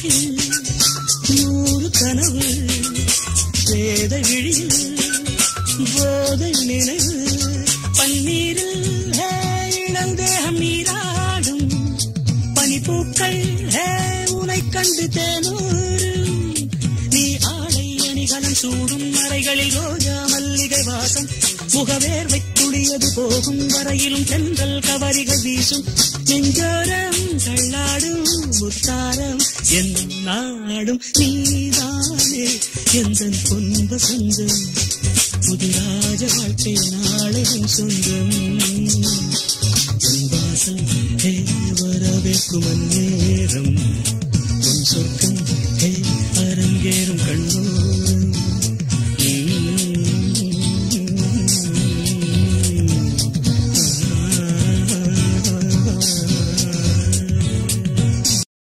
அழகில் நூறு கனவு வேத விழியில் போதை நினைவு பன்னீரில் ஹே, இளந்தேகம் நீராடும் பனிப்பூக்கள் ஹே, உனை கண்டு தேனூரும் நீ ஆடை அணிகலம் சூடும் அறைகளில் ரோஜா மல்லிகை வாசம் முகவேர்வை துளியது போகும் வரையிலும் தென்றல் கவரிகள் வீசும் நெஞ்சோரம் தள்ளாடும் முத்தாரம் என் நாடும் நீதானே எந்த பொன்ப சொந்தம் புதுராஜ வாழ்க்கை நாளையும் சொந்தம் உன் வாசல் ஹே வரவேற்கும் அந்நேரம் உன் சொர்க்கம் ஹே அரங்கேறும்